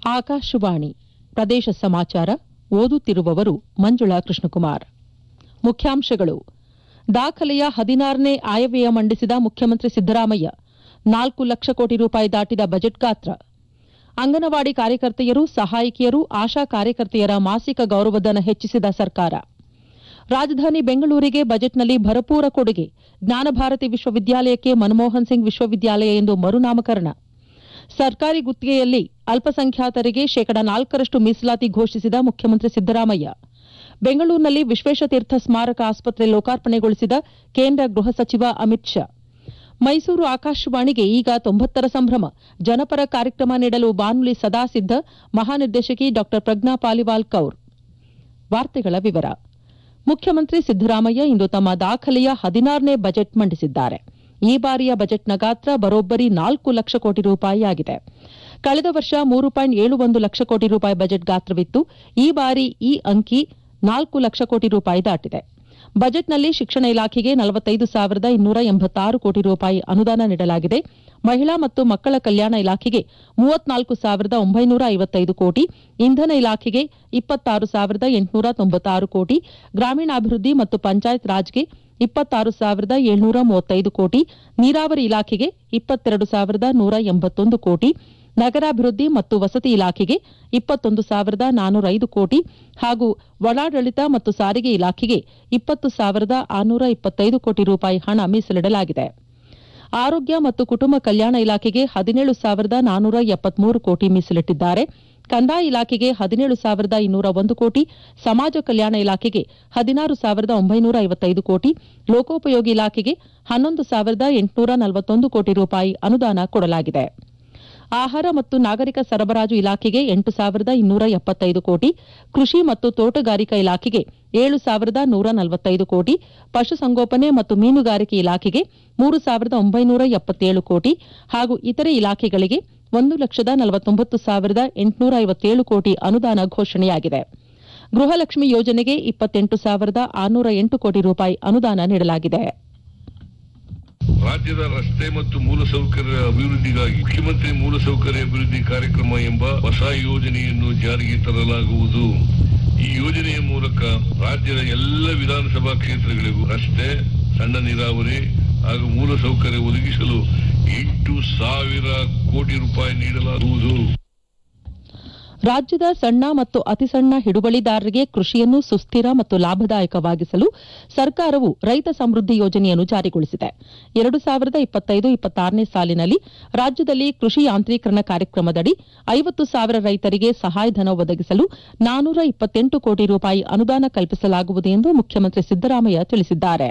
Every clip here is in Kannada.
ಆಕಾಶವಾಣಿ ಪ್ರದೇಶ ಸಮಾಚಾರ ಓದುತ್ತಿರುವವರು ಮಂಜುಳಾ ಕೃಷ್ಣಕುಮಾರ್ ಮುಖ್ಯಾಂಶಗಳು ದಾಖಲೆಯ ಹದಿನಾರನೇ ಆಯವ್ಯಯ ಮಂಡಿಸಿದ ಮುಖ್ಯಮಂತ್ರಿ ಸಿದ್ದರಾಮಯ್ಯ ನಾಲ್ಕು ಲಕ್ಷ ಕೋಟಿ ರೂಪಾಯಿ ದಾಟಿದ ಬಜೆಟ್ ಗಾತ್ರ ಅಂಗನವಾಡಿ ಕಾರ್ಯಕರ್ತೆಯರು ಸಹಾಯಕಿಯರು ಆಶಾ ಕಾರ್ಯಕರ್ತೆಯರ ಮಾಸಿಕ ಗೌರವಧನ ಹೆಚ್ಚಿಸಿದ ಸರ್ಕಾರ ರಾಜಧಾನಿ ಬೆಂಗಳೂರಿಗೆ ಬಜೆಟ್ನಲ್ಲಿ ಭರಪೂರ ಕೊಡುಗೆ ಜ್ಞಾನಭಾರತಿ ವಿಶ್ವವಿದ್ಯಾಲಯಕ್ಕೆ ಮನಮೋಹನ್ ಸಿಂಗ್ ವಿಶ್ವವಿದ್ಯಾಲಯ ಎಂದು ಮರುನಾಮಕರಣ ಸರ್ಕಾರಿ ಗುತ್ತಿಗೆಯಲ್ಲಿ ಅಲ್ಪಸಂಖ್ಯಾತರಿಗೆ ಶೇಕಡಾ ನಾಲ್ಕರಷ್ಟು ಮೀಸಲಾತಿ ಘೋಷಿಸಿದ ಮುಖ್ಯಮಂತ್ರಿ ಸಿದ್ದರಾಮಯ್ಯ ಬೆಂಗಳೂರಿನಲ್ಲಿ ವಿಶ್ವೇಶತೀರ್ಥ ಸ್ಮಾರಕ ಆಸ್ಪತ್ರೆ ಲೋಕಾರ್ಪಣೆಗೊಳಿಸಿದ ಕೇಂದ್ರ ಗೃಹ ಸಚಿವ ಅಮಿತ್ ಶಾ ಮೈಸೂರು ಆಕಾಶವಾಣಿಗೆ ಈಗ ತೊಂಬತ್ತರ ಸಂಭ್ರಮ ಜನಪರ ಕಾರ್ಯಕ್ರಮ ನೀಡಲು ಬಾನುಲಿ ಸದಾ ಸಿದ್ದ ಮಹಾನಿರ್ದೇಶಕಿ ಡಾ ಪ್ರಜ್ಞಾ ಪಾಲಿವಾಲ್ ಕೌರ್ ವಾರ್ತೆಗಳ ವಿವರ ಮುಖ್ಯಮಂತ್ರಿ ಸಿದ್ದರಾಮಯ್ಯ ಇಂದು ತಮ್ಮ ದಾಖಲೆಯ ಹದಿನಾರನೇ ಬಜೆಟ್ ಮಂಡಿಸಿದ್ದಾರೆ ಈ ಬಾರಿಯ ಬಜೆಟ್ನ ಗಾತ್ರ ಬರೋಬ್ಬರಿ ನಾಲ್ಕು ಲಕ್ಷ ಕೋಟಿ ರೂಪಾಯಿಯಾಗಿದೆ ಕಳೆದ ವರ್ಷ ಮೂರು ಪಾಯಿಂಟ್ ಏಳು ಒಂದು ಲಕ್ಷ ಕೋಟಿ ರೂಪಾಯಿ ಬಜೆಟ್ ಗಾತ್ರವಿತ್ತು ಈ ಬಾರಿ ಈ ಅಂಕಿ ನಾಲ್ಕು ಲಕ್ಷ ಕೋಟಿ ರೂಪಾಯಿ ದಾಟಿದೆ ಬಜೆಟ್ನಲ್ಲಿ ಶಿಕ್ಷಣ ಇಲಾಖೆಗೆ ನಲವತ್ತೈದು ಸಾವಿರದ ಇನ್ನೂರ ಎಂಬತ್ತಾರು ಕೋಟಿ ರೂಪಾಯಿ ಅನುದಾನ ನೀಡಲಾಗಿದೆ ಮಹಿಳಾ ಮತ್ತು ಮಕ್ಕಳ ಕಲ್ಯಾಣ ಇಲಾಖೆಗೆ ಮೂವತ್ನಾಲ್ಕು ಸಾವಿರದ ಒಂಬೈನೂರ ಐವತ್ತೈದು ಕೋಟಿ ಇಂಧನ ಇಲಾಖೆಗೆ ಇಪ್ಪತ್ತಾರು ಸಾವಿರದ ಎಂಟುನೂರ ತೊಂಬತ್ತಾರು ಕೋಟಿ ಗ್ರಾಮೀಣಾಭಿವೃದ್ಧಿ ಮತ್ತು ಪಂಚಾಯತ್ ರಾಜ್ಗೆ ಇಪ್ಪತ್ತಾರು ಸಾವಿರದ ಏಳ್ನೂರ ಮೂವತ್ತೈದು ಕೋಟಿ ನೀರಾವರಿ ಇಲಾಖೆಗೆ ಇಪ್ಪತ್ತೆರಡು ಸಾವಿರದ ನೂರ ಎಂಬತ್ತೊಂದು ಕೋಟಿ ನಗರಾಭಿವೃದ್ಧಿ ಮತ್ತು ವಸತಿ ಇಲಾಖೆಗೆ ಇಪ್ಪತ್ತೊಂದು ಸಾವಿರದ ನಾನೂರ ಐದು ಕೋಟಿ ಹಾಗೂ ಒಳಾಡಳಿತ ಮತ್ತು ಸಾರಿಗೆ ಇಲಾಖೆಗೆ ಇಪ್ಪತ್ತು ಸಾವಿರದ ಆರುನೂರ ಇಪ್ಪತ್ತೈದು ಕೋಟಿ ರೂಪಾಯಿ ಹಣ ಮೀಸಲಿಡಲಾಗಿದೆ ಆರೋಗ್ಯ ಮತ್ತು ಕುಟುಂಬ ಕಲ್ಯಾಣ ಇಲಾಖೆಗೆ ಹದಿನೇಳು ಸಾವಿರದ ನಾನೂರ ಎಪ್ಪತ್ಮೂರು ಕೋಟಿ ಮೀಸಲಿಟ್ಟಿದ್ದಾರೆ ಕಂದಾಯ ಇಲಾಖೆಗೆ ಹದಿನೇಳು ಸಾವಿರದ ಇನ್ನೂರ ಒಂದು ಕೋಟಿ ಸಮಾಜ ಕಲ್ಯಾಣ ಇಲಾಖೆಗೆ ಹದಿನಾರು ಸಾವಿರದ ಒಂಬೈನೂರ ಐವತ್ತೈದು ಕೋಟಿ ಲೋಕೋಪಯೋಗಿ ಇಲಾಖೆಗೆ ಹನ್ನೊಂದು ಸಾವಿರದ ಎಂಟುನೂರ ನಲವತ್ತೊಂದು ಕೋಟಿ ರೂಪಾಯಿ ಅನುದಾನ ಕೊಡಲಾಗಿದೆ ಆಹಾರ ಮತ್ತು ನಾಗರಿಕ ಸರಬರಾಜು ಇಲಾಖೆಗೆ ಎಂಟು ಸಾವಿರದ ಇನ್ನೂರ ಎಪ್ಪತ್ತೈದು ಕೋಟಿ ಕೃಷಿ ಮತ್ತು ತೋಟಗಾರಿಕಾ ಇಲಾಖೆಗೆ ಏಳು ಸಾವಿರದ ನೂರ ನಲವತ್ತೈದು ಕೋಟಿ ಪಶುಸಂಗೋಪನೆ ಮತ್ತು ಮೀನುಗಾರಿಕೆ ಇಲಾಖೆಗೆ ಮೂರು ಸಾವಿರದ ಒಂಬೈನೂರ ಎಪ್ಪತ್ತೇಳು ಕೋಟಿ ಹಾಗೂ ಇತರೆ ಇಲಾಖೆಗಳಿಗೆ ಒಂದು ಲಕ್ಷದ ನಲವತ್ತೊಂಬತ್ತು ಸಾವಿರದ ಎಂಟುನೂರ ಐವತ್ತೇಳು ಕೋಟಿ ಅನುದಾನ ಘೋಷಣೆಯಾಗಿದೆ ಗೃಹಲಕ್ಷ್ಮಿ ಯೋಜನೆಗೆ ಇಪ್ಪತ್ತೆಂಟು ಸಾವಿರದ ಆರುನೂರ ಎಂಟು ಕೋಟಿ ರೂಪಾಯಿ ಅನುದಾನ ನೀಡಲಾಗಿದೆ ರಾಜ್ಯದ ರಸ್ತೆ ಮತ್ತು ಮೂಲಸೌಕರ್ಯ ಅಭಿವೃದ್ಧಿಗಾಗಿ ಮುಖ್ಯಮಂತ್ರಿ ಮೂಲಸೌಕರ್ಯ ಅಭಿವೃದ್ಧಿ ಕಾರ್ಯಕ್ರಮ ಎಂಬ ಹೊಸ ಯೋಜನೆಯನ್ನು ಜಾರಿಗೆ ತರಲಾಗುವುದು ಈ ಯೋಜನೆಯ ಮೂಲಕ ರಾಜ್ಯದ ಎಲ್ಲ ವಿಧಾನಸಭಾ ಕ್ಷೇತ್ರಗಳಿಗೂ ರಸ್ತೆ ಸಣ್ಣ ನೀರಾವರಿ ಹಾಗೂ ಮೂಲಸೌಕರ್ಯ ಒದಗಿಸಲು ಎಂಟು ಸಾವಿರ ಕೋಟಿ ರೂಪಾಯಿ ನೀಡಲಾಗುವುದು ರಾಜ್ಯದ ಸಣ್ಣ ಮತ್ತು ಅತಿಸಣ್ಣ ಹಿಡುವಳಿದಾರರಿಗೆ ಕೃಷಿಯನ್ನು ಸುಸ್ಥಿರ ಮತ್ತು ಲಾಭದಾಯಕವಾಗಿಸಲು ಸರ್ಕಾರವು ರೈತ ಸಮೃದ್ಧಿ ಯೋಜನೆಯನ್ನು ಜಾರಿಗೊಳಿಸಿದೆ ಎರಡು ಸಾವಿರದ ಇಪ್ಪತ್ತೈದು ಇಪ್ಪತ್ತಾರನೇ ಸಾಲಿನಲ್ಲಿ ರಾಜ್ಯದಲ್ಲಿ ಕೃಷಿ ಯಾಂತ್ರೀಕರಣ ಕಾರ್ಯಕ್ರಮದಡಿ ಐವತ್ತು ಸಾವಿರ ರೈತರಿಗೆ ಸಹಾಯಧನ ಒದಗಿಸಲು ನಾನೂರ ಇಪ್ಪತ್ತೆಂಟು ಕೋಟಿ ರೂಪಾಯಿ ಅನುದಾನ ಕಲ್ಪಿಸಲಾಗುವುದು ಎಂದು ಮುಖ್ಯಮಂತ್ರಿ ಸಿದ್ದರಾಮಯ್ಯ ತಿಳಿಸಿದ್ದಾರೆ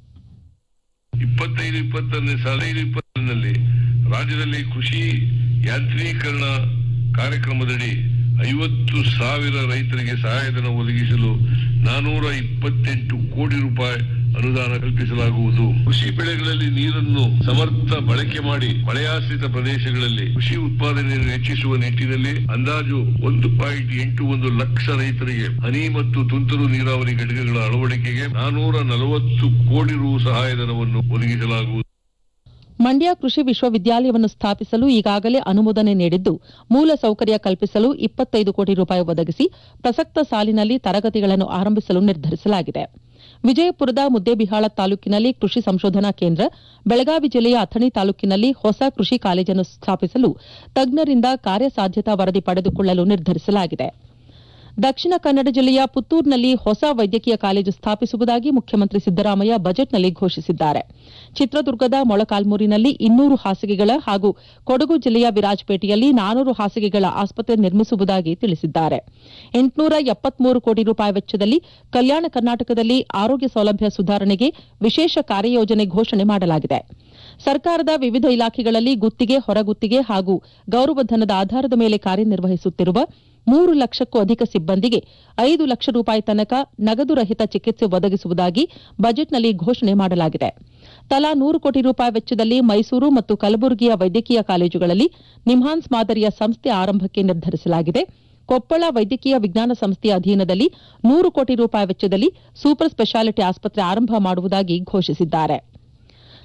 ಇಪ್ಪತ್ತೈದು ಇಪ್ಪತ್ತನೇ ಸಾವಿರದ ಇಪ್ಪತ್ತರಲ್ಲಿ ರಾಜ್ಯದಲ್ಲಿ ಕೃಷಿ ಯಾಂತ್ರೀಕರಣ ಕಾರ್ಯಕ್ರಮದಡಿ ಐವತ್ತು ಸಾವಿರ ರೈತರಿಗೆ ಸಹಾಯಧನ ಒದಗಿಸಲು ನಾನೂರ ಇಪ್ಪತ್ತೆಂಟು ಕೋಟಿ ರೂಪಾಯಿ ಅನುದಾನ ಕಲ್ಪಿಸಲಾಗುವುದು ಕೃಷಿ ಬೆಳೆಗಳಲ್ಲಿ ನೀರನ್ನು ಸಮರ್ಥ ಬಳಕೆ ಮಾಡಿ ಮಳೆಯಾಶ್ರಿತ ಪ್ರದೇಶಗಳಲ್ಲಿ ಕೃಷಿ ಉತ್ಪಾದನೆಯನ್ನು ಹೆಚ್ಚಿಸುವ ನಿಟ್ಟಿನಲ್ಲಿ ಅಂದಾಜು ಒಂದು ಪಾಯಿಂಟ್ ಎಂಟು ಒಂದು ಲಕ್ಷ ರೈತರಿಗೆ ಹನಿ ಮತ್ತು ತುಂತುರು ನೀರಾವರಿ ಘಟಕಗಳ ಅಳವಡಿಕೆಗೆ ನಾನೂರ ನಲವತ್ತು ಕೋಟಿ ರು ಸಹಾಯಧನವನ್ನು ಒದಗಿಸಲಾಗುವುದು ಮಂಡ್ಯ ಕೃಷಿ ವಿಶ್ವವಿದ್ಯಾಲಯವನ್ನು ಸ್ಥಾಪಿಸಲು ಈಗಾಗಲೇ ಅನುಮೋದನೆ ನೀಡಿದ್ದು ಮೂಲ ಸೌಕರ್ಯ ಕಲ್ಪಿಸಲು ಇಪ್ಪತ್ತೈದು ಕೋಟಿ ರೂಪಾಯಿ ಒದಗಿಸಿ ಪ್ರಸಕ್ತ ಸಾಲಿನಲ್ಲಿ ತರಗತಿಗಳನ್ನು ಆರಂಭಿಸಲು ನಿರ್ಧರಿಸಲಾಗಿದೆ ವಿಜಯಪುರದ ಮುದ್ದೇಬಿಹಾಳ ತಾಲೂಕಿನಲ್ಲಿ ಕೃಷಿ ಸಂಶೋಧನಾ ಕೇಂದ್ರ ಬೆಳಗಾವಿ ಜಿಲ್ಲೆಯ ಅಥಣಿ ತಾಲೂಕಿನಲ್ಲಿ ಹೊಸ ಕೃಷಿ ಕಾಲೇಜನ್ನು ಸ್ಥಾಪಿಸಲು ತಜ್ಞರಿಂದ ಕಾರ್ಯಸಾಧ್ಯತಾ ವರದಿ ಪಡೆದುಕೊಳ್ಳಲು ನಿರ್ಧರಿಸಲಾಗಿದೆ ದಕ್ಷಿಣ ಕನ್ನಡ ಜಿಲ್ಲೆಯ ಪುತ್ತೂರಿನಲ್ಲಿ ಹೊಸ ವೈದ್ಯಕೀಯ ಕಾಲೇಜು ಸ್ಥಾಪಿಸುವುದಾಗಿ ಮುಖ್ಯಮಂತ್ರಿ ಸಿದ್ದರಾಮಯ್ಯ ಬಜೆಟ್ನಲ್ಲಿ ಘೋಷಿಸಿದ್ದಾರೆ ಚಿತ್ರದುರ್ಗದ ಮೊಳಕಾಲ್ಮೂರಿನಲ್ಲಿ ಇನ್ನೂರು ಹಾಸಿಗೆಗಳ ಹಾಗೂ ಕೊಡಗು ಜಿಲ್ಲೆಯ ವಿರಾಜಪೇಟೆಯಲ್ಲಿ ನಾನೂರು ಹಾಸಿಗೆಗಳ ಆಸ್ಪತ್ರೆ ನಿರ್ಮಿಸುವುದಾಗಿ ತಿಳಿಸಿದ್ದಾರೆ ಎಂಟುನೂರ ಎಪ್ಪತ್ಮೂರು ಕೋಟಿ ರೂಪಾಯಿ ವೆಚ್ಚದಲ್ಲಿ ಕಲ್ಯಾಣ ಕರ್ನಾಟಕದಲ್ಲಿ ಆರೋಗ್ಯ ಸೌಲಭ್ಯ ಸುಧಾರಣೆಗೆ ವಿಶೇಷ ಕಾರ್ಯಯೋಜನೆ ಘೋಷಣೆ ಮಾಡಲಾಗಿದೆ ಸರ್ಕಾರದ ವಿವಿಧ ಇಲಾಖೆಗಳಲ್ಲಿ ಗುತ್ತಿಗೆ ಹೊರಗುತ್ತಿಗೆ ಹಾಗೂ ಗೌರವಧನದ ಆಧಾರದ ಮೇಲೆ ಕಾರ್ಯನಿರ್ವಹಿಸುತ್ತಿರುವ ಮೂರು ಲಕ್ಷಕ್ಕೂ ಅಧಿಕ ಸಿಬ್ಬಂದಿಗೆ ಐದು ಲಕ್ಷ ರೂಪಾಯಿ ತನಕ ನಗದು ರಹಿತ ಚಿಕಿತ್ಸೆ ಒದಗಿಸುವುದಾಗಿ ಬಜೆಟ್ನಲ್ಲಿ ಘೋಷಣೆ ಮಾಡಲಾಗಿದೆ ತಲಾ ನೂರು ಕೋಟಿ ರೂಪಾಯಿ ವೆಚ್ಚದಲ್ಲಿ ಮೈಸೂರು ಮತ್ತು ಕಲಬುರಗಿಯ ವೈದ್ಯಕೀಯ ಕಾಲೇಜುಗಳಲ್ಲಿ ನಿಮ್ಹಾನ್ಸ್ ಮಾದರಿಯ ಸಂಸ್ಥೆ ಆರಂಭಕ್ಕೆ ನಿರ್ಧರಿಸಲಾಗಿದೆ ಕೊಪ್ಪಳ ವೈದ್ಯಕೀಯ ವಿಜ್ಞಾನ ಸಂಸ್ಥೆಯ ಅಧೀನದಲ್ಲಿ ನೂರು ಕೋಟಿ ರೂಪಾಯಿ ವೆಚ್ಚದಲ್ಲಿ ಸೂಪರ್ ಸ್ಪೆಷಾಲಿಟಿ ಆಸ್ಪತ್ರೆ ಆರಂಭ ಮಾಡುವುದಾಗಿ ಘೋಷಿಸಿದ್ದಾರೆ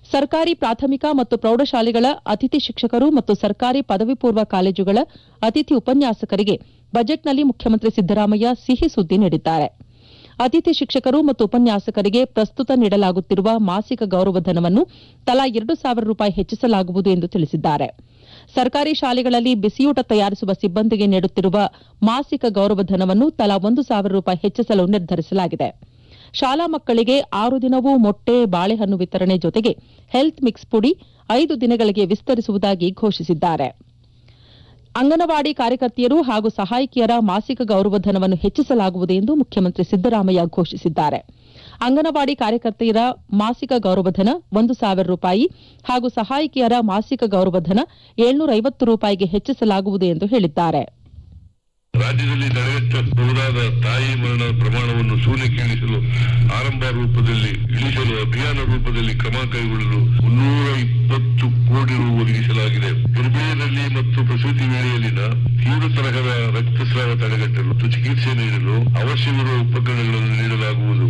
ಸರ್ಕಾರಿ ಪ್ರಾಥಮಿಕ ಮತ್ತು ಪ್ರೌಢಶಾಲೆಗಳ ಅತಿಥಿ ಶಿಕ್ಷಕರು ಮತ್ತು ಸರ್ಕಾರಿ ಪದವಿ ಪೂರ್ವ ಕಾಲೇಜುಗಳ ಅತಿಥಿ ಉಪನ್ಯಾಸಕರಿಗೆ ಬಜೆಟ್ನಲ್ಲಿ ಮುಖ್ಯಮಂತ್ರಿ ಸಿದ್ದರಾಮಯ್ಯ ಸಿಹಿ ಸುದ್ದಿ ನೀಡಿದ್ದಾರೆ ಅತಿಥಿ ಶಿಕ್ಷಕರು ಮತ್ತು ಉಪನ್ಯಾಸಕರಿಗೆ ಪ್ರಸ್ತುತ ನೀಡಲಾಗುತ್ತಿರುವ ಮಾಸಿಕ ಗೌರವಧನವನ್ನು ತಲಾ ಎರಡು ಸಾವಿರ ರೂಪಾಯಿ ಹೆಚ್ಚಿಸಲಾಗುವುದು ಎಂದು ತಿಳಿಸಿದ್ದಾರೆ ಸರ್ಕಾರಿ ಶಾಲೆಗಳಲ್ಲಿ ಬಿಸಿಯೂಟ ತಯಾರಿಸುವ ಸಿಬ್ಬಂದಿಗೆ ನೀಡುತ್ತಿರುವ ಮಾಸಿಕ ಗೌರವಧನವನ್ನು ತಲಾ ಒಂದು ಸಾವಿರ ರೂಪಾಯಿ ಹೆಚ್ಚಿಸಲು ನಿರ್ಧರಿಸಲಾಗಿದೆ ಶಾಲಾ ಮಕ್ಕಳಿಗೆ ಆರು ದಿನವೂ ಮೊಟ್ಟೆ ಬಾಳೆಹಣ್ಣು ವಿತರಣೆ ಜೊತೆಗೆ ಹೆಲ್ತ್ ಮಿಕ್ಸ್ ಪುಡಿ ಐದು ದಿನಗಳಿಗೆ ವಿಸ್ತರಿಸುವುದಾಗಿ ಘೋಷಿಸಿದ್ದಾರೆ ಅಂಗನವಾಡಿ ಕಾರ್ಯಕರ್ತೆಯರು ಹಾಗೂ ಸಹಾಯಕಿಯರ ಮಾಸಿಕ ಗೌರವಧನವನ್ನು ಹೆಚ್ಚಿಸಲಾಗುವುದು ಎಂದು ಮುಖ್ಯಮಂತ್ರಿ ಸಿದ್ದರಾಮಯ್ಯ ಘೋಷಿಸಿದ್ದಾರೆ ಅಂಗನವಾಡಿ ಕಾರ್ಯಕರ್ತೆಯರ ಮಾಸಿಕ ಗೌರವಧನ ಒಂದು ಸಾವಿರ ರೂಪಾಯಿ ಹಾಗೂ ಸಹಾಯಕಿಯರ ಮಾಸಿಕ ಗೌರವಧನ ಏಳ್ನೂರ ಐವತ್ತು ರೂಪಾಯಿಗೆ ಹೆಚ್ಚಿಸಲಾಗುವುದು ಎಂದು ಹೇಳಿದ್ದಾರೆ ರಾಜ್ಯದಲ್ಲಿ ತಡೆಗಟ್ಟಬಹುದಾದ ತಾಯಿ ಮರಣ ಪ್ರಮಾಣವನ್ನು ಶೂನ್ಯಕ್ಕೆ ಇಳಿಸಲು ಆರಂಭ ರೂಪದಲ್ಲಿ ಇಳಿಸಲು ಅಭಿಯಾನ ರೂಪದಲ್ಲಿ ಕ್ರಮ ಕೈಗೊಳ್ಳಲು ಮುನ್ನೂರ ಇಪ್ಪತ್ತು ಕೋಟಿ ರು ಒದಗಿಸಲಾಗಿದೆ ಗರ್ಭಿಣಿಯರಲ್ಲಿ ಮತ್ತು ಪ್ರಸೂತಿ ವೇಳೆಯಲ್ಲಿನ ತೀವ್ರ ತರಹದ ರಕ್ತಸ್ರಾವ ತಡೆಗಟ್ಟಲು ಮತ್ತು ಚಿಕಿತ್ಸೆ ನೀಡಲು ಅವಶ್ಯವಿರುವ ಉಪಕರಣಗಳನ್ನು ನೀಡಲಾಗುವುದು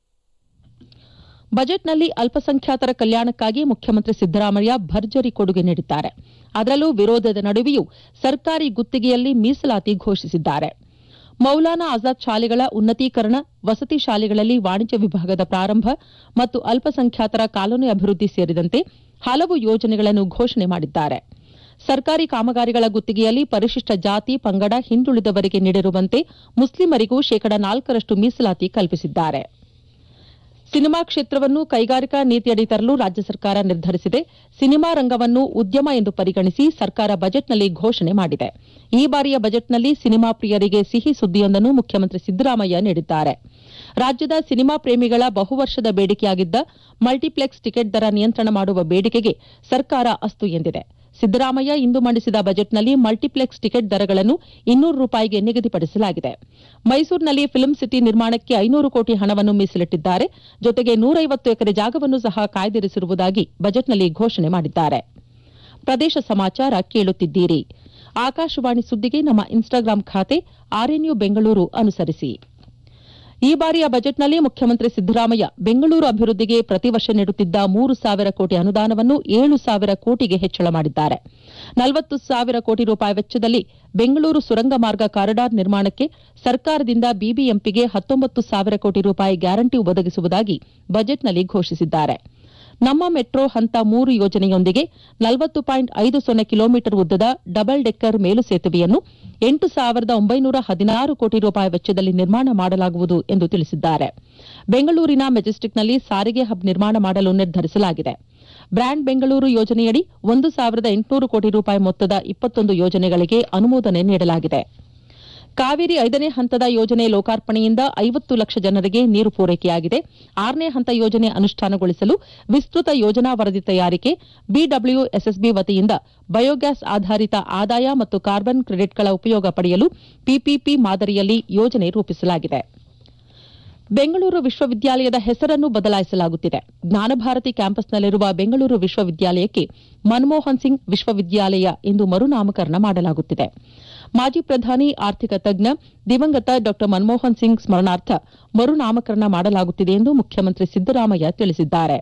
ಬಜೆಟ್ನಲ್ಲಿ ಅಲ್ಪಸಂಖ್ಯಾತರ ಕಲ್ಯಾಣಕ್ಕಾಗಿ ಮುಖ್ಯಮಂತ್ರಿ ಸಿದ್ದರಾಮಯ್ಯ ಭರ್ಜರಿ ಕೊಡುಗೆ ನೀಡಿದ್ದಾರೆ ಅದರಲ್ಲೂ ವಿರೋಧದ ನಡುವೆಯೂ ಸರ್ಕಾರಿ ಗುತ್ತಿಗೆಯಲ್ಲಿ ಮೀಸಲಾತಿ ಘೋಷಿಸಿದ್ದಾರೆ ಮೌಲಾನಾ ಆಜಾದ್ ಶಾಲೆಗಳ ಉನ್ನತೀಕರಣ ವಸತಿ ಶಾಲೆಗಳಲ್ಲಿ ವಾಣಿಜ್ಯ ವಿಭಾಗದ ಪ್ರಾರಂಭ ಮತ್ತು ಅಲ್ಪಸಂಖ್ಯಾತರ ಕಾಲೋನಿ ಅಭಿವೃದ್ಧಿ ಸೇರಿದಂತೆ ಹಲವು ಯೋಜನೆಗಳನ್ನು ಘೋಷಣೆ ಮಾಡಿದ್ದಾರೆ ಸರ್ಕಾರಿ ಕಾಮಗಾರಿಗಳ ಗುತ್ತಿಗೆಯಲ್ಲಿ ಪರಿಶಿಷ್ಟ ಜಾತಿ ಪಂಗಡ ಹಿಂದುಳಿದವರಿಗೆ ನೀಡಿರುವಂತೆ ಮುಸ್ಲಿಮರಿಗೂ ಶೇಕಡ ನಾಲ್ಕರಷ್ಟು ಮೀಸಲಾತಿ ಕಲ್ಪಿಸಿದ್ದಾರೆ ಸಿನಿಮಾ ಕ್ಷೇತ್ರವನ್ನು ಕೈಗಾರಿಕಾ ನೀತಿಯಡಿ ತರಲು ರಾಜ್ಯ ಸರ್ಕಾರ ನಿರ್ಧರಿಸಿದೆ ಸಿನಿಮಾ ರಂಗವನ್ನು ಉದ್ಯಮ ಎಂದು ಪರಿಗಣಿಸಿ ಸರ್ಕಾರ ಬಜೆಟ್ನಲ್ಲಿ ಘೋಷಣೆ ಮಾಡಿದೆ ಈ ಬಾರಿಯ ಬಜೆಟ್ನಲ್ಲಿ ಸಿನಿಮಾ ಪ್ರಿಯರಿಗೆ ಸಿಹಿ ಸುದ್ದಿಯೊಂದನ್ನು ಮುಖ್ಯಮಂತ್ರಿ ಸಿದ್ದರಾಮಯ್ಯ ನೀಡಿದ್ದಾರೆ ರಾಜ್ಯದ ಸಿನಿಮಾ ಪ್ರೇಮಿಗಳ ಬಹುವರ್ಷದ ಬೇಡಿಕೆಯಾಗಿದ್ದ ಮಲ್ಟಿಪ್ಲೆಕ್ಸ್ ಟಿಕೆಟ್ ದರ ನಿಯಂತ್ರಣ ಮಾಡುವ ಬೇಡಿಕೆಗೆ ಸರ್ಕಾರ ಅಸ್ತು ಎಂದಿದೆ ಸಿದ್ದರಾಮಯ್ಯ ಇಂದು ಮಂಡಿಸಿದ ಬಜೆಟ್ನಲ್ಲಿ ಮಲ್ಟಿಪ್ಲೆಕ್ಸ್ ಟಿಕೆಟ್ ದರಗಳನ್ನು ಇನ್ನೂರು ರೂಪಾಯಿಗೆ ನಿಗದಿಪಡಿಸಲಾಗಿದೆ ಮೈಸೂರಿನಲ್ಲಿ ಫಿಲ್ಮ್ ಸಿಟಿ ನಿರ್ಮಾಣಕ್ಕೆ ಐನೂರು ಕೋಟಿ ಹಣವನ್ನು ಮೀಸಲಿಟ್ಟಿದ್ದಾರೆ ಜೊತೆಗೆ ನೂರೈವತ್ತು ಎಕರೆ ಜಾಗವನ್ನು ಸಹ ಕಾಯ್ದಿರಿಸಿರುವುದಾಗಿ ಬಜೆಟ್ನಲ್ಲಿ ಘೋಷಣೆ ಮಾಡಿದ್ದಾರೆ ಪ್ರದೇಶ ಸಮಾಚಾರ ಕೇಳುತ್ತಿದ್ದೀರಿ ಆಕಾಶವಾಣಿ ಸುದ್ದಿಗೆ ನಮ್ಮ ಇನ್ಸ್ಟಾಗ್ರಾಂ ಖಾತೆ ಆರ್ಎನ್ಯು ಬೆಂಗಳೂರು ಅನುಸರಿಸಿ ಈ ಬಾರಿಯ ಬಜೆಟ್ನಲ್ಲಿ ಮುಖ್ಯಮಂತ್ರಿ ಸಿದ್ದರಾಮಯ್ಯ ಬೆಂಗಳೂರು ಅಭಿವೃದ್ಧಿಗೆ ಪ್ರತಿ ವರ್ಷ ನೀಡುತ್ತಿದ್ದ ಮೂರು ಸಾವಿರ ಕೋಟಿ ಅನುದಾನವನ್ನು ಏಳು ಸಾವಿರ ಕೋಟಿಗೆ ಹೆಚ್ಚಳ ಮಾಡಿದ್ದಾರೆ ನಲವತ್ತು ಸಾವಿರ ಕೋಟಿ ರೂಪಾಯಿ ವೆಚ್ಚದಲ್ಲಿ ಬೆಂಗಳೂರು ಸುರಂಗ ಮಾರ್ಗ ಕಾರಿಡಾರ್ ನಿರ್ಮಾಣಕ್ಕೆ ಸರ್ಕಾರದಿಂದ ಬಿಬಿಎಂಪಿಗೆ ಹತ್ತೊಂಬತ್ತು ಸಾವಿರ ಕೋಟಿ ರೂಪಾಯಿ ಗ್ಯಾರಂಟಿ ಒದಗಿಸುವುದಾಗಿ ಬಜೆಟ್ನಲ್ಲಿ ಘೋಷಿಸಿದ್ದಾರೆ ನಮ್ಮ ಮೆಟ್ರೋ ಹಂತ ಮೂರು ಯೋಜನೆಯೊಂದಿಗೆ ನಲವತ್ತು ಪಾಯಿಂಟ್ ಐದು ಸೊನ್ನೆ ಕಿಲೋಮೀಟರ್ ಉದ್ದದ ಡಬಲ್ ಡೆಕ್ಕರ್ ಮೇಲು ಸೇತುವೆಯನ್ನು ಎಂಟು ಸಾವಿರದ ಒಂಬೈನೂರ ಹದಿನಾರು ಕೋಟಿ ರೂಪಾಯಿ ವೆಚ್ಚದಲ್ಲಿ ನಿರ್ಮಾಣ ಮಾಡಲಾಗುವುದು ಎಂದು ತಿಳಿಸಿದ್ದಾರೆ ಬೆಂಗಳೂರಿನ ಮೆಜೆಸ್ಟಿಕ್ನಲ್ಲಿ ಸಾರಿಗೆ ಹಬ್ ನಿರ್ಮಾಣ ಮಾಡಲು ನಿರ್ಧರಿಸಲಾಗಿದೆ ಬ್ರ್ಯಾಂಡ್ ಬೆಂಗಳೂರು ಯೋಜನೆಯಡಿ ಒಂದು ಸಾವಿರದ ಎಂಟುನೂರು ಕೋಟಿ ರೂಪಾಯಿ ಮೊತ್ತದ ಇಪ್ಪತ್ತೊಂದು ಯೋಜನೆಗಳಿಗೆ ಅನುಮೋದನೆ ನೀಡಲಾಗಿದೆ ಕಾವೇರಿ ಐದನೇ ಹಂತದ ಯೋಜನೆ ಲೋಕಾರ್ಪಣೆಯಿಂದ ಐವತ್ತು ಲಕ್ಷ ಜನರಿಗೆ ನೀರು ಪೂರೈಕೆಯಾಗಿದೆ ಆರನೇ ಹಂತ ಯೋಜನೆ ಅನುಷ್ಠಾನಗೊಳಿಸಲು ವಿಸ್ತೃತ ಯೋಜನಾ ವರದಿ ತಯಾರಿಕೆ ಬಿಡಬ್ಲ್ಯೂಎಸ್ಎಸ್ಬಿ ವತಿಯಿಂದ ಬಯೋಗ್ಯಾಸ್ ಆಧಾರಿತ ಆದಾಯ ಮತ್ತು ಕಾರ್ಬನ್ ಕ್ರೆಡಿಟ್ಗಳ ಉಪಯೋಗ ಪಡೆಯಲು ಪಿಪಿಪಿ ಮಾದರಿಯಲ್ಲಿ ಯೋಜನೆ ರೂಪಿಸಲಾಗಿದೆ ಬೆಂಗಳೂರು ವಿಶ್ವವಿದ್ಯಾಲಯದ ಹೆಸರನ್ನು ಬದಲಾಯಿಸಲಾಗುತ್ತಿದೆ ಜ್ಞಾನಭಾರತಿ ಕ್ಯಾಂಪಸ್ನಲ್ಲಿರುವ ಬೆಂಗಳೂರು ವಿಶ್ವವಿದ್ಯಾಲಯಕ್ಕೆ ಮನಮೋಹನ್ ಸಿಂಗ್ ವಿಶ್ವವಿದ್ಯಾಲಯ ಎಂದು ಮರುನಾಮಕರಣ ಮಾಡಲಾಗುತ್ತಿದೆ ಮಾಜಿ ಪ್ರಧಾನಿ ಆರ್ಥಿಕ ತಜ್ಞ ದಿವಂಗತ ಡಾ ಮನಮೋಹನ್ ಸಿಂಗ್ ಸ್ಮರಣಾರ್ಥ ಮರುನಾಮಕರಣ ಮಾಡಲಾಗುತ್ತಿದೆ ಎಂದು ಮುಖ್ಯಮಂತ್ರಿ ಸಿದ್ದರಾಮಯ್ಯ ತಿಳಿಸಿದ್ದಾರೆ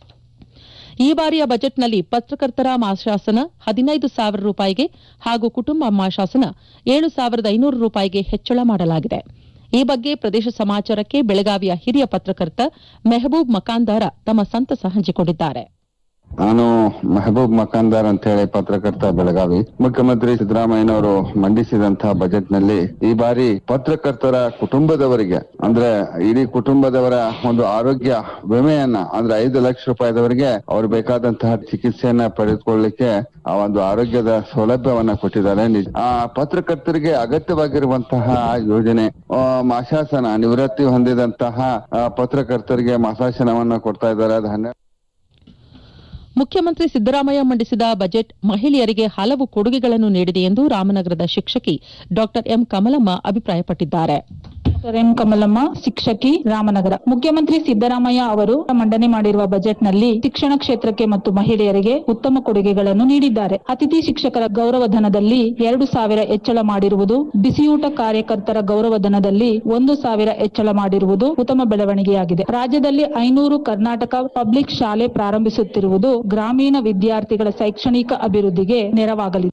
ಈ ಬಾರಿಯ ಬಜೆಟ್ನಲ್ಲಿ ಪತ್ರಕರ್ತರ ಮಾಶಾಸನ ಹದಿನೈದು ಸಾವಿರ ರೂಪಾಯಿಗೆ ಹಾಗೂ ಕುಟುಂಬ ಮಾಶಾಸನ ಏಳು ಸಾವಿರದ ಐನೂರು ರೂಪಾಯಿಗೆ ಹೆಚ್ಚಳ ಮಾಡಲಾಗಿದೆ ಈ ಬಗ್ಗೆ ಪ್ರದೇಶ ಸಮಾಚಾರಕ್ಕೆ ಬೆಳಗಾವಿಯ ಹಿರಿಯ ಪತ್ರಕರ್ತ ಮೆಹಬೂಬ್ ಮಕಾಂದಾರ ತಮ್ಮ ಸಂತಸ ಹಂಚಿಕೊಂಡಿದ್ದಾರೆ ನಾನು ಮೆಹಬೂಬ್ ಮಕಾಂದಾರ್ ಅಂತ ಹೇಳಿ ಪತ್ರಕರ್ತ ಬೆಳಗಾವಿ ಮುಖ್ಯಮಂತ್ರಿ ಸಿದ್ದರಾಮಯ್ಯನವರು ಮಂಡಿಸಿದಂತಹ ಬಜೆಟ್ ನಲ್ಲಿ ಈ ಬಾರಿ ಪತ್ರಕರ್ತರ ಕುಟುಂಬದವರಿಗೆ ಅಂದ್ರೆ ಇಡೀ ಕುಟುಂಬದವರ ಒಂದು ಆರೋಗ್ಯ ವಿಮೆಯನ್ನ ಅಂದ್ರೆ ಐದು ಲಕ್ಷ ರೂಪಾಯಿದವರೆಗೆ ಅವ್ರು ಬೇಕಾದಂತಹ ಚಿಕಿತ್ಸೆಯನ್ನ ಪಡೆದುಕೊಳ್ಳಲಿಕ್ಕೆ ಆ ಒಂದು ಆರೋಗ್ಯದ ಸೌಲಭ್ಯವನ್ನ ಕೊಟ್ಟಿದ್ದಾರೆ ನಿಜ ಆ ಪತ್ರಕರ್ತರಿಗೆ ಅಗತ್ಯವಾಗಿರುವಂತಹ ಯೋಜನೆ ಆ, ಮಾಶಾಸನ ನಿವೃತ್ತಿ ಹೊಂದಿದಂತಹ ಆ, ಪತ್ರಕರ್ತರಿಗೆ ಮಾಸಾಸನವನ್ನ ಕೊಡ್ತಾ ಇದ್ದಾರೆ ಅದು ಹನ್ನೆರಡು ಮುಖ್ಯಮಂತ್ರಿ ಸಿದ್ದರಾಮಯ್ಯ ಮಂಡಿಸಿದ ಬಜೆಟ್ ಮಹಿಳೆಯರಿಗೆ ಹಲವು ಕೊಡುಗೆಗಳನ್ನು ನೀಡಿದೆ ಎಂದು ರಾಮನಗರದ ಶಿಕ್ಷಕಿ ಡಾ ಎಂ ಕಮಲಮ್ಮ ಅಭಿಪ್ರಾಯಪಟ್ಟಿದ್ದಾರೆ ಡಾಕ್ಟರ್ ಎಂ ಕಮಲಮ್ಮ ಶಿಕ್ಷಕಿ ರಾಮನಗರ ಮುಖ್ಯಮಂತ್ರಿ ಸಿದ್ದರಾಮಯ್ಯ ಅವರು ಮಂಡನೆ ಮಾಡಿರುವ ಬಜೆಟ್ನಲ್ಲಿ ಶಿಕ್ಷಣ ಕ್ಷೇತ್ರಕ್ಕೆ ಮತ್ತು ಮಹಿಳೆಯರಿಗೆ ಉತ್ತಮ ಕೊಡುಗೆಗಳನ್ನು ನೀಡಿದ್ದಾರೆ ಅತಿಥಿ ಶಿಕ್ಷಕರ ಗೌರವಧನದಲ್ಲಿ ಎರಡು ಸಾವಿರ ಹೆಚ್ಚಳ ಮಾಡಿರುವುದು ಬಿಸಿಯೂಟ ಕಾರ್ಯಕರ್ತರ ಗೌರವಧನದಲ್ಲಿ ಒಂದು ಸಾವಿರ ಹೆಚ್ಚಳ ಮಾಡಿರುವುದು ಉತ್ತಮ ಬೆಳವಣಿಗೆಯಾಗಿದೆ ರಾಜ್ಯದಲ್ಲಿ ಐನೂರು ಕರ್ನಾಟಕ ಪಬ್ಲಿಕ್ ಶಾಲೆ ಪ್ರಾರಂಭಿಸುತ್ತಿರುವುದು ಗ್ರಾಮೀಣ ವಿದ್ಯಾರ್ಥಿಗಳ ಶೈಕ್ಷಣಿಕ ಅಭಿವೃದ್ಧಿಗೆ ನೆರವಾಗಲಿದೆ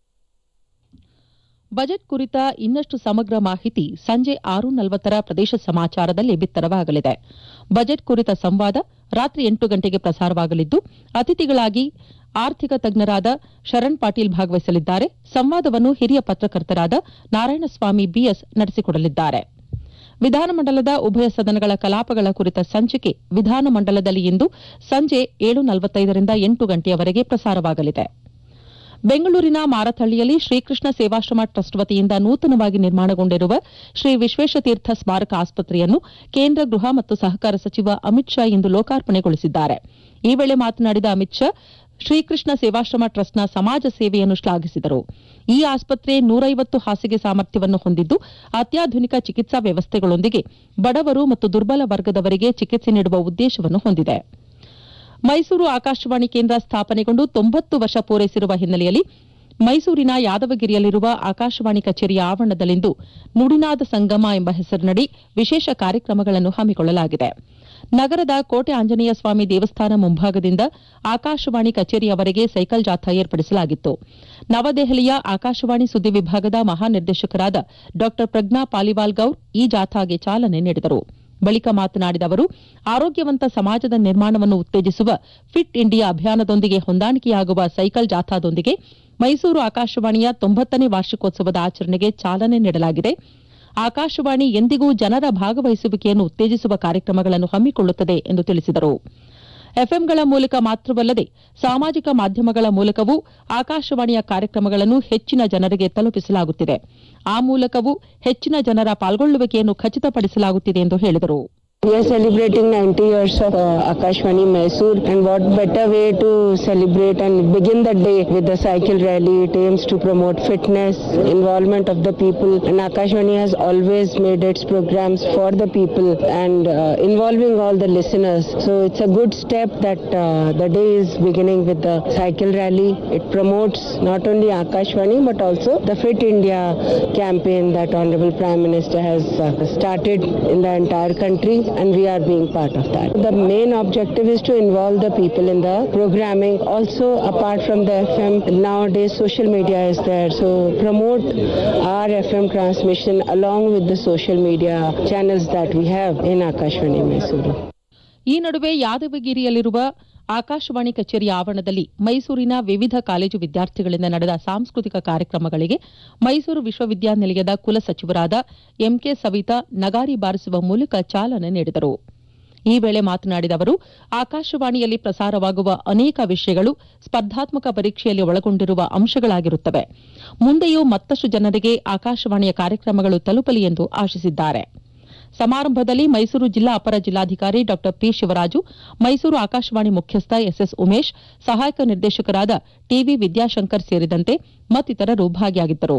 ಬಜೆಟ್ ಕುರಿತ ಇನ್ನಷ್ಟು ಸಮಗ್ರ ಮಾಹಿತಿ ಸಂಜೆ ಆರು ನಲವತ್ತರ ಪ್ರದೇಶ ಸಮಾಚಾರದಲ್ಲಿ ಬಿತ್ತರವಾಗಲಿದೆ ಬಜೆಟ್ ಕುರಿತ ಸಂವಾದ ರಾತ್ರಿ ಎಂಟು ಗಂಟೆಗೆ ಪ್ರಸಾರವಾಗಲಿದ್ದು ಅತಿಥಿಗಳಾಗಿ ಆರ್ಥಿಕ ತಜ್ಞರಾದ ಶರಣ್ ಪಾಟೀಲ್ ಭಾಗವಹಿಸಲಿದ್ದಾರೆ ಸಂವಾದವನ್ನು ಹಿರಿಯ ಪತ್ರಕರ್ತರಾದ ನಾರಾಯಣಸ್ವಾಮಿ ಬಿಎಸ್ ನಡೆಸಿಕೊಡಲಿದ್ದಾರೆ ವಿಧಾನಮಂಡಲದ ಉಭಯ ಸದನಗಳ ಕಲಾಪಗಳ ಕುರಿತ ಸಂಚಿಕೆ ವಿಧಾನಮಂಡಲದಲ್ಲಿ ಇಂದು ಸಂಜೆ ಏಳು ನಲವತ್ತೈದರಿಂದ ಎಂಟು ಗಂಟೆಯವರೆಗೆ ಪ್ರಸಾರವಾಗಲಿದೆ ಬೆಂಗಳೂರಿನ ಮಾರತಹಳ್ಳಿಯಲ್ಲಿ ಶ್ರೀಕೃಷ್ಣ ಸೇವಾಶ್ರಮ ಟ್ರಸ್ಟ್ ವತಿಯಿಂದ ನೂತನವಾಗಿ ನಿರ್ಮಾಣಗೊಂಡಿರುವ ಶ್ರೀ ವಿಶ್ವೇಶತೀರ್ಥ ಸ್ಮಾರಕ ಆಸ್ಪತ್ರೆಯನ್ನು ಕೇಂದ್ರ ಗೃಹ ಮತ್ತು ಸಹಕಾರ ಸಚಿವ ಅಮಿತ್ ಶಾ ಇಂದು ಲೋಕಾರ್ಪಣೆಗೊಳಿಸಿದ್ದಾರೆ ಈ ವೇಳೆ ಮಾತನಾಡಿದ ಅಮಿತ್ ಶಾ ಶ್ರೀಕೃಷ್ಣ ಸೇವಾಶ್ರಮ ಟ್ರಸ್ಟ್ನ ಸಮಾಜ ಸೇವೆಯನ್ನು ಶ್ಲಾಘಿಸಿದರು ಈ ಆಸ್ಪತ್ರೆ ನೂರೈವತ್ತು ಹಾಸಿಗೆ ಸಾಮರ್ಥ್ಯವನ್ನು ಹೊಂದಿದ್ದು ಅತ್ಯಾಧುನಿಕ ಚಿಕಿತ್ಸಾ ವ್ಯವಸ್ಥೆಗಳೊಂದಿಗೆ ಬಡವರು ಮತ್ತು ದುರ್ಬಲ ವರ್ಗದವರಿಗೆ ಚಿಕಿತ್ಸೆ ನೀಡುವ ಉದ್ದೇಶವನ್ನು ಹೊಂದಿದೆ ಮೈಸೂರು ಆಕಾಶವಾಣಿ ಕೇಂದ್ರ ಸ್ಥಾಪನೆಗೊಂಡು ತೊಂಬತ್ತು ವರ್ಷ ಪೂರೈಸಿರುವ ಹಿನ್ನೆಲೆಯಲ್ಲಿ ಮೈಸೂರಿನ ಯಾದವಗಿರಿಯಲ್ಲಿರುವ ಆಕಾಶವಾಣಿ ಕಚೇರಿಯ ಆವರಣದಲ್ಲಿಂದು ನುಡಿನಾದ ಸಂಗಮ ಎಂಬ ಹೆಸರಿನಡಿ ವಿಶೇಷ ಕಾರ್ಯಕ್ರಮಗಳನ್ನು ಹಮ್ಮಿಕೊಳ್ಳಲಾಗಿದೆ ನಗರದ ಕೋಟೆ ಆಂಜನೇಯ ಸ್ವಾಮಿ ದೇವಸ್ಥಾನ ಮುಂಭಾಗದಿಂದ ಆಕಾಶವಾಣಿ ಕಚೇರಿಯವರೆಗೆ ಸೈಕಲ್ ಜಾಥಾ ಏರ್ಪಡಿಸಲಾಗಿತ್ತು ನವದೆಹಲಿಯ ಆಕಾಶವಾಣಿ ಸುದ್ದಿ ವಿಭಾಗದ ಮಹಾನಿರ್ದೇಶಕರಾದ ಡಾ ಪ್ರಜ್ಞಾ ಪಾಲಿವಾಲ್ ಗೌರ್ ಈ ಜಾಥಾಗೆ ಚಾಲನೆ ನೀಡಿದರು ಬಳಿಕ ಮಾತನಾಡಿದ ಅವರು ಆರೋಗ್ಯವಂತ ಸಮಾಜದ ನಿರ್ಮಾಣವನ್ನು ಉತ್ತೇಜಿಸುವ ಫಿಟ್ ಇಂಡಿಯಾ ಅಭಿಯಾನದೊಂದಿಗೆ ಹೊಂದಾಣಿಕೆಯಾಗುವ ಸೈಕಲ್ ಜಾಥಾದೊಂದಿಗೆ ಮೈಸೂರು ಆಕಾಶವಾಣಿಯ ತೊಂಬತ್ತನೇ ವಾರ್ಷಿಕೋತ್ಸವದ ಆಚರಣೆಗೆ ಚಾಲನೆ ನೀಡಲಾಗಿದೆ ಆಕಾಶವಾಣಿ ಎಂದಿಗೂ ಜನರ ಭಾಗವಹಿಸುವಿಕೆಯನ್ನು ಉತ್ತೇಜಿಸುವ ಕಾರ್ಯಕ್ರಮಗಳನ್ನು ಹಮ್ಮಿಕೊಳ್ಳುತ್ತದೆ ಎಂದು ತಿಳಿಸಿದರು ಎಫ್ಎಂಗಳ ಮೂಲಕ ಮಾತ್ರವಲ್ಲದೆ ಸಾಮಾಜಿಕ ಮಾಧ್ಯಮಗಳ ಮೂಲಕವೂ ಆಕಾಶವಾಣಿಯ ಕಾರ್ಯಕ್ರಮಗಳನ್ನು ಹೆಚ್ಚಿನ ಜನರಿಗೆ ತಲುಪಿಸಲಾಗುತ್ತಿದೆ ಆ ಮೂಲಕವೂ ಹೆಚ್ಚಿನ ಜನರ ಪಾಲ್ಗೊಳ್ಳುವಿಕೆಯನ್ನು ಖಚಿತಪಡಿಸಲಾಗುತ್ತಿದೆ ಎಂದು ಹೇಳಿದರು We are celebrating 90 years of uh, Akashvani Mysore and what better way to celebrate and begin the day with the cycle rally. It aims to promote fitness, involvement of the people and Akashvani has always made its programs for the people and uh, involving all the listeners. So it's a good step that uh, the day is beginning with the cycle rally. It promotes not only Akashvani but also the Fit India campaign that Honorable Prime Minister has uh, started in the entire country and we are being part of that. The main objective is to involve the people in the programming. Also, apart from the FM, nowadays social media is there. So promote our FM transmission along with the social media channels that we have in Akashvani Mysuru. ಈ ನಡುವೆ ಯಾದವಗಿರಿಯಲ್ಲಿರುವ ಆಕಾಶವಾಣಿ ಕಚೇರಿಯ ಆವರಣದಲ್ಲಿ ಮೈಸೂರಿನ ವಿವಿಧ ಕಾಲೇಜು ವಿದ್ಯಾರ್ಥಿಗಳಿಂದ ನಡೆದ ಸಾಂಸ್ಕೃತಿಕ ಕಾರ್ಯಕ್ರಮಗಳಿಗೆ ಮೈಸೂರು ವಿಶ್ವವಿದ್ಯಾನಿಲಯದ ಕುಲಸಚಿವರಾದ ಎಂಕೆ ಸವಿತಾ ನಗಾರಿ ಬಾರಿಸುವ ಮೂಲಕ ಚಾಲನೆ ನೀಡಿದರು ಈ ವೇಳೆ ಮಾತನಾಡಿದ ಅವರು ಆಕಾಶವಾಣಿಯಲ್ಲಿ ಪ್ರಸಾರವಾಗುವ ಅನೇಕ ವಿಷಯಗಳು ಸ್ಪರ್ಧಾತ್ಮಕ ಪರೀಕ್ಷೆಯಲ್ಲಿ ಒಳಗೊಂಡಿರುವ ಅಂಶಗಳಾಗಿರುತ್ತವೆ ಮುಂದೆಯೂ ಮತ್ತಷ್ಟು ಜನರಿಗೆ ಆಕಾಶವಾಣಿಯ ಕಾರ್ಯಕ್ರಮಗಳು ತಲುಪಲಿ ಎಂದು ಆಶಿಸಿದ್ದಾರೆ ಸಮಾರಂಭದಲ್ಲಿ ಮೈಸೂರು ಜಿಲ್ಲಾ ಅಪರ ಜಿಲ್ಲಾಧಿಕಾರಿ ಡಾ ಪಿ ಶಿವರಾಜು ಮೈಸೂರು ಆಕಾಶವಾಣಿ ಮುಖ್ಯಸ್ಥ ಎಸ್ಎಸ್ ಉಮೇಶ್ ಸಹಾಯಕ ನಿರ್ದೇಶಕರಾದ ಟಿವಿ ವಿದ್ಯಾಶಂಕರ್ ಸೇರಿದಂತೆ ಮತ್ತಿತರರು ಭಾಗಿಯಾಗಿದ್ದರು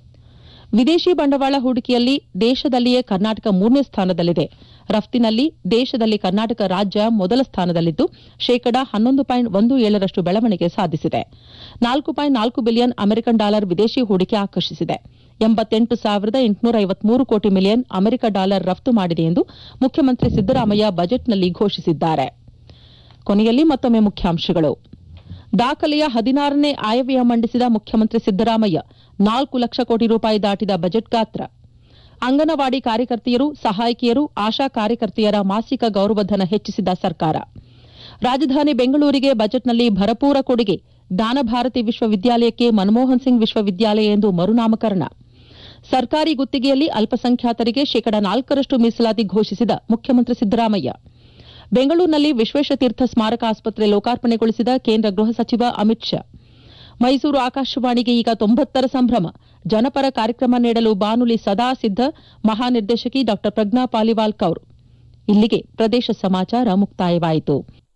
ವಿದೇಶಿ ಬಂಡವಾಳ ಹೂಡಿಕೆಯಲ್ಲಿ ದೇಶದಲ್ಲಿಯೇ ಕರ್ನಾಟಕ ಮೂರನೇ ಸ್ಥಾನದಲ್ಲಿದೆ ರಫ್ತಿನಲ್ಲಿ ದೇಶದಲ್ಲಿ ಕರ್ನಾಟಕ ರಾಜ್ಯ ಮೊದಲ ಸ್ಥಾನದಲ್ಲಿದ್ದು ಶೇಕಡಾ ಹನ್ನೊಂದು ಪಾಯಿಂಟ್ ಒಂದು ಏಳರಷ್ಟು ಬೆಳವಣಿಗೆ ಸಾಧಿಸಿದೆ ನಾಲ್ಕು ಪಾಯಿಂಟ್ ನಾಲ್ಕು ಬಿಲಿಯನ್ ಅಮೆರಿಕನ್ ಡಾಲರ್ ವಿದೇಶಿ ಹೂಡಿಕೆ ಆಕರ್ಷಿಸಿದೆ ಎಂಬತ್ತೆಂಟು ಸಾವಿರದ ಎಂಟುನೂರ ಐವತ್ಮೂರು ಕೋಟಿ ಮಿಲಿಯನ್ ಅಮೆರಿಕ ಡಾಲರ್ ರಫ್ತು ಮಾಡಿದೆ ಎಂದು ಮುಖ್ಯಮಂತ್ರಿ ಸಿದ್ದರಾಮಯ್ಯ ಬಜೆಟ್ನಲ್ಲಿ ಘೋಷಿಸಿದ್ದಾರೆ ಕೊನೆಯಲ್ಲಿ ಮತ್ತೊಮ್ಮೆ ಮುಖ್ಯಾಂಶಗಳು ದಾಖಲೆಯ ಹದಿನಾರನೇ ಆಯವ್ಯಯ ಮಂಡಿಸಿದ ಮುಖ್ಯಮಂತ್ರಿ ಸಿದ್ದರಾಮಯ್ಯ ನಾಲ್ಕು ಲಕ್ಷ ಕೋಟಿ ರೂಪಾಯಿ ದಾಟಿದ ಬಜೆಟ್ ಗಾತ್ರ ಅಂಗನವಾಡಿ ಕಾರ್ಯಕರ್ತೆಯರು ಸಹಾಯಕಿಯರು ಆಶಾ ಕಾರ್ಯಕರ್ತೆಯರ ಮಾಸಿಕ ಗೌರವಧನ ಹೆಚ್ಚಿಸಿದ ಸರ್ಕಾರ ರಾಜಧಾನಿ ಬೆಂಗಳೂರಿಗೆ ಬಜೆಟ್ನಲ್ಲಿ ಭರಪೂರ ಕೊಡುಗೆ ಜ್ಞಾನಭಾರತಿ ವಿಶ್ವವಿದ್ಯಾಲಯಕ್ಕೆ ಮನಮೋಹನ್ ಸಿಂಗ್ ವಿಶ್ವವಿದ್ಯಾಲಯ ಎಂದು ಮರುನಾಮಕರಣ ಸರ್ಕಾರಿ ಗುತ್ತಿಗೆಯಲ್ಲಿ ಅಲ್ಪಸಂಖ್ಯಾತರಿಗೆ ಶೇಕಡಾ ನಾಲ್ಕರಷ್ಟು ಮೀಸಲಾತಿ ಘೋಷಿಸಿದ ಮುಖ್ಯಮಂತ್ರಿ ಸಿದ್ದರಾಮಯ್ಯ ಬೆಂಗಳೂರಿನಲ್ಲಿ ವಿಶ್ವೇಶತೀರ್ಥ ಸ್ಮಾರಕ ಆಸ್ಪತ್ರೆ ಲೋಕಾರ್ಪಣೆಗೊಳಿಸಿದ ಕೇಂದ್ರ ಗೃಹ ಸಚಿವ ಅಮಿತ್ ಶಾ ಮೈಸೂರು ಆಕಾಶವಾಣಿಗೆ ಈಗ ತೊಂಬತ್ತರ ಸಂಭ್ರಮ ಜನಪರ ಕಾರ್ಯಕ್ರಮ ನೀಡಲು ಬಾನುಲಿ ಸದಾ ಸಿದ್ಧ ಮಹಾನಿರ್ದೇಶಕಿ ಡಾ ಪ್ರಜ್ಞಾ ಪಾಲಿವಾಲ್ ಕೌರ್ ಇಲ್ಲಿಗೆ ಪ್ರದೇಶ ಸಮಾಚಾರ ಮುಕ್ತಾಯವಾಯಿತು